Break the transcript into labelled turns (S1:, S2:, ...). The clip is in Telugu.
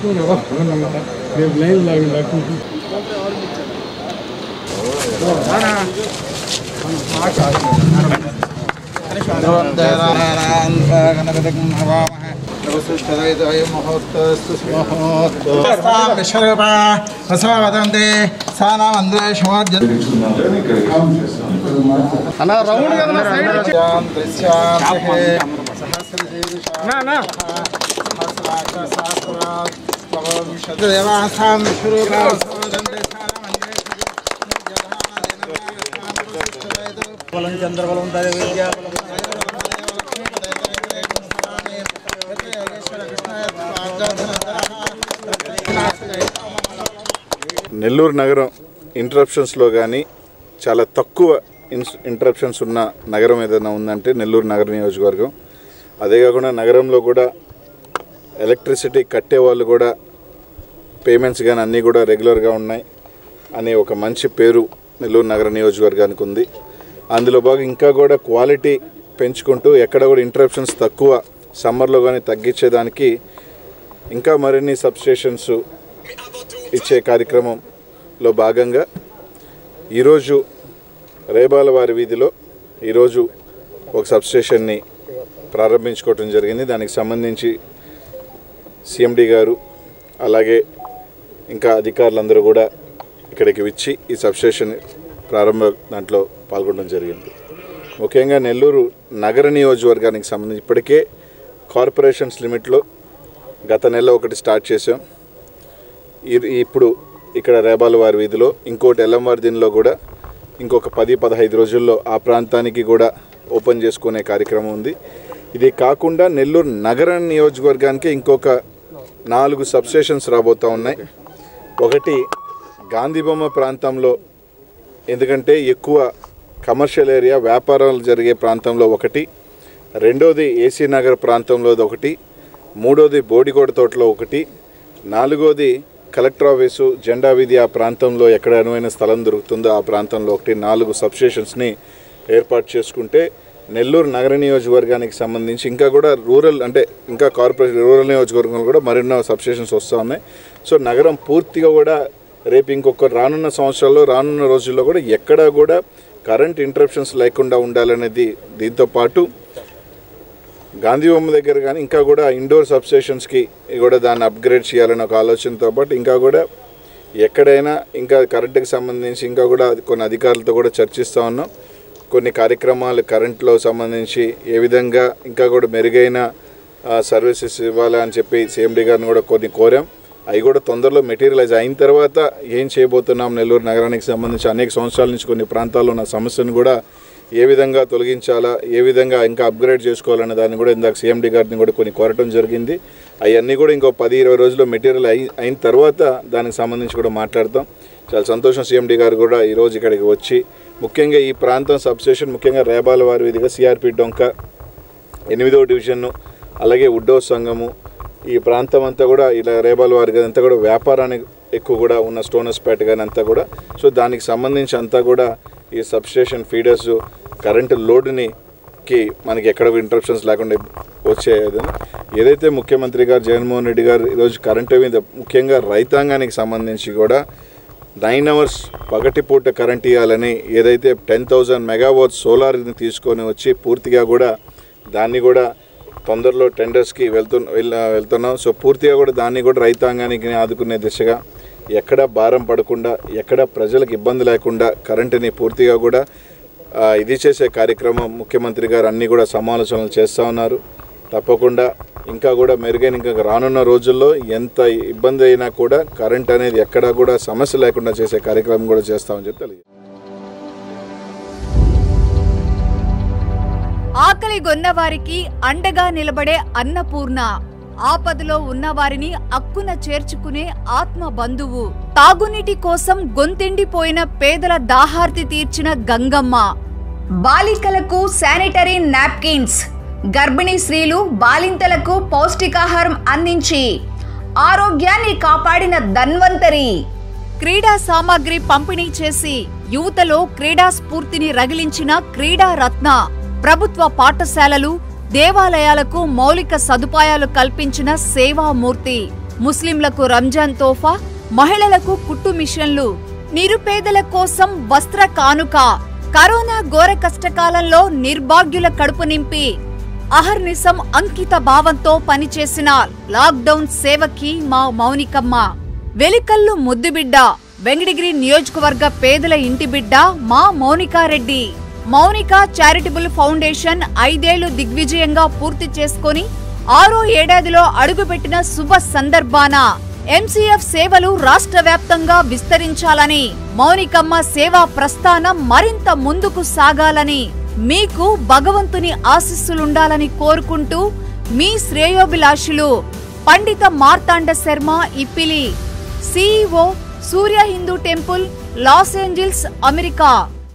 S1: రేపు లైన్ లాగా
S2: వదంతే సానామంద్రే
S1: అన్న రౌండ్ కదా సైడ్
S2: దేవాసాం విశ్వరూపా చంద్రబలం
S3: నెల్లూరు నగరం ఇంటరప్షన్స్లో కానీ చాలా తక్కువ ఇన్స్ ఇంటరప్షన్స్ ఉన్న నగరం ఏదైనా ఉందంటే నెల్లూరు నగర నియోజకవర్గం అదే కాకుండా నగరంలో కూడా ఎలక్ట్రిసిటీ కట్టే వాళ్ళు కూడా పేమెంట్స్ కానీ అన్నీ కూడా రెగ్యులర్గా ఉన్నాయి అనే ఒక మంచి పేరు నెల్లూరు నగర నియోజకవర్గానికి ఉంది అందులో బాగా ఇంకా కూడా క్వాలిటీ పెంచుకుంటూ ఎక్కడ కూడా ఇంటరప్షన్స్ తక్కువ సమ్మర్లో కానీ తగ్గించేదానికి ఇంకా మరిన్ని సబ్స్టేషన్స్ ఇచ్చే కార్యక్రమంలో భాగంగా ఈరోజు రేబాల వారి వీధిలో ఈరోజు ఒక సబ్స్టేషన్ని ప్రారంభించుకోవటం జరిగింది దానికి సంబంధించి సిఎండి గారు అలాగే ఇంకా అధికారులందరూ కూడా ఇక్కడికి వచ్చి ఈ సబ్స్టేషన్ ప్రారంభ దాంట్లో పాల్గొనడం జరిగింది ముఖ్యంగా నెల్లూరు నగర నియోజకవర్గానికి సంబంధించి ఇప్పటికే కార్పొరేషన్స్ లిమిట్లో గత నెల ఒకటి స్టార్ట్ చేసాం ఈ- ఇప్పుడు ఇక్కడ రేబాల వారి వీధిలో ఇంకోటి ఎల్లంవారి దీనిలో కూడా ఇంకొక పది పదహైదు రోజుల్లో ఆ ప్రాంతానికి కూడా ఓపెన్ చేసుకునే కార్యక్రమం ఉంది ఇది కాకుండా నెల్లూరు నగర నియోజకవర్గానికి ఇంకొక నాలుగు సబ్స్టేషన్స్ రాబోతూ ఉన్నాయి ఒకటి గాంధీబొమ్మ ప్రాంతంలో ఎందుకంటే ఎక్కువ కమర్షియల్ ఏరియా వ్యాపారాలు జరిగే ప్రాంతంలో ఒకటి రెండోది ఏసీ నగర్ ప్రాంతంలో ఒకటి మూడోది బోడిగోడ తోటలో ఒకటి నాలుగోది కలెక్టర్ ఆఫీసు జెండా వీధి ఆ ప్రాంతంలో ఎక్కడ అనువైన స్థలం దొరుకుతుందో ఆ ప్రాంతంలో ఒకటి నాలుగు సబ్స్టేషన్స్ని ఏర్పాటు చేసుకుంటే నెల్లూరు నగర నియోజకవర్గానికి సంబంధించి ఇంకా కూడా రూరల్ అంటే ఇంకా కార్పొరేషన్ రూరల్ నియోజకవర్గంలో కూడా మరెన్నో సబ్స్టేషన్స్ వస్తూ ఉన్నాయి సో నగరం పూర్తిగా కూడా రేపు ఇంకొక రానున్న సంవత్సరాల్లో రానున్న రోజుల్లో కూడా ఎక్కడా కూడా కరెంట్ ఇంటరప్షన్స్ లేకుండా ఉండాలనేది దీంతో పాటు గాంధీ బొమ్మ దగ్గర కానీ ఇంకా కూడా ఇండోర్ సబ్స్టేషన్స్కి కూడా దాన్ని అప్గ్రేడ్ చేయాలని ఒక ఆలోచనతో పాటు ఇంకా కూడా ఎక్కడైనా ఇంకా కరెంటుకి సంబంధించి ఇంకా కూడా కొన్ని అధికారులతో కూడా చర్చిస్తూ ఉన్నాం కొన్ని కార్యక్రమాలు కరెంట్లో సంబంధించి ఏ విధంగా ఇంకా కూడా మెరుగైన సర్వీసెస్ ఇవ్వాలి అని చెప్పి సిఎండి గారిని కూడా కొన్ని కోరాం అవి కూడా తొందరలో మెటీరియలైజ్ అయిన తర్వాత ఏం చేయబోతున్నాం నెల్లూరు నగరానికి సంబంధించి అనేక సంవత్సరాల నుంచి కొన్ని ప్రాంతాల్లో ఉన్న సమస్యను కూడా ఏ విధంగా తొలగించాలా ఏ విధంగా ఇంకా అప్గ్రేడ్ చేసుకోవాలనే దాన్ని కూడా ఇందాక సీఎండి గారిని కూడా కొన్ని కోరటం జరిగింది అవన్నీ కూడా ఇంకో పది ఇరవై రోజుల్లో మెటీరియల్ అయి అయిన తర్వాత దానికి సంబంధించి కూడా మాట్లాడతాం చాలా సంతోషం సీఎండి గారు కూడా ఈరోజు ఇక్కడికి వచ్చి ముఖ్యంగా ఈ ప్రాంతం సబ్స్టేషన్ ముఖ్యంగా రేబాల వారి వీధిగా సిఆర్పి డొంక ఎనిమిదవ డివిజన్ అలాగే ఉడ్డో సంఘము ఈ ప్రాంతం అంతా కూడా ఇలా రేబాల వారి అంతా కూడా వ్యాపారానికి ఎక్కువ కూడా ఉన్న స్టోనర్స్పేట కానీ అంతా కూడా సో దానికి సంబంధించి అంతా కూడా ఈ సబ్స్టేషన్ ఫీడర్స్ కరెంటు లోడ్ని కి మనకి ఎక్కడ ఇంటరప్షన్స్ లేకుండా వచ్చేది ఏదైతే ముఖ్యమంత్రి గారు జగన్మోహన్ రెడ్డి గారు ఈరోజు కరెంటు మీద ముఖ్యంగా రైతాంగానికి సంబంధించి కూడా నైన్ అవర్స్ పగటిపూట కరెంట్ ఇవ్వాలని ఏదైతే టెన్ థౌజండ్ మెగావాట్ సోలార్ని తీసుకొని వచ్చి పూర్తిగా కూడా దాన్ని కూడా తొందరలో టెండర్స్కి వెళ్తు వెళ్- వెళ్తున్నాం సో పూర్తిగా కూడా దాన్ని కూడా రైతాంగానికి ఆదుకునే దిశగా ఎక్కడ భారం పడకుండా ఎక్కడ ప్రజలకు ఇబ్బంది లేకుండా కరెంటుని పూర్తిగా కూడా ఆ, ఇది చేసే కార్యక్రమం ముఖ్యమంత్రి గారు అన్నీ కూడా సమాలోచనలు చేస్తూ ఉన్నారు తప్పకుండా ఇంకా కూడా మెరుగైన ఇంకా రానున్న రోజుల్లో ఎంత ఇబ్బంది అయినా కూడా కరెంట్ అనేది ఎక్కడా కూడా సమస్య లేకుండా చేసే కార్యక్రమం కూడా చేస్తామని చెప్పి తెలియజేస్తున్నాను.
S4: ఆకలి గొన్నవారికి అండగా నిలబడే అన్నపూర్ణ ఆపదలో ఉన్నవారిని అక్కున చేర్చుకునే ఆత్మ బంధువు తాగునీటి కోసం గొంతెండిపోయిన పేదల దాహార్తి తీర్చిన గంగమ్మ బాలికలకు శానిటరీ నాప్కిన్స్ గర్భిణీ స్త్రీలు బాలింతలకు పౌష్టికాహారం అందించి ఆరోగ్యాన్ని కాపాడిన ధన్వంతరి క్రీడా సామాగ్రి పంపిణీ చేసి యువతలో క్రీడా స్ఫూర్తిని రగిలించిన క్రీడా రత్న ప్రభుత్వ పాఠశాలలు దేవాలయాలకు మౌలిక సదుపాయాలు కల్పించిన సేవామూర్తి ముస్లింలకు రంజాన్ తోఫా మహిళలకు కుట్టు మిషన్లు నిరుపేదల కోసం వస్త్ర కానుక కరోనా ఘోర కష్టకాలంలో నిర్భాగ్యుల కడుపు నింపి అహర్నిశం అంకిత భావంతో పనిచేసిన లాక్డౌన్ సేవకి మా మౌనికమ్మ వెలికల్లు ముద్దుబిడ్డ వెంకటగిరి నియోజకవర్గ పేదల ఇంటి బిడ్డ మా మౌనికారెడ్డి మౌనిక చారిటబుల్ ఫౌండేషన్ ఐదేళ్లు దిగ్విజయంగా పూర్తి చేసుకొని ఆరో ఏడాదిలో అడుగుపెట్టిన శుభ సందర్భాన ఎంసీఎఫ్ సేవలు రాష్ట్ర వ్యాప్తంగా విస్తరించాలని మౌనికమ్మ సేవా ప్రస్థానం మరింత ముందుకు సాగాలని మీకు భగవంతుని ఆశీస్సులుండాలని కోరుకుంటూ మీ శ్రేయోభిలాషులు Pandita Martanda Sharma Ippili CEO Surya Hindu temple Los Angeles America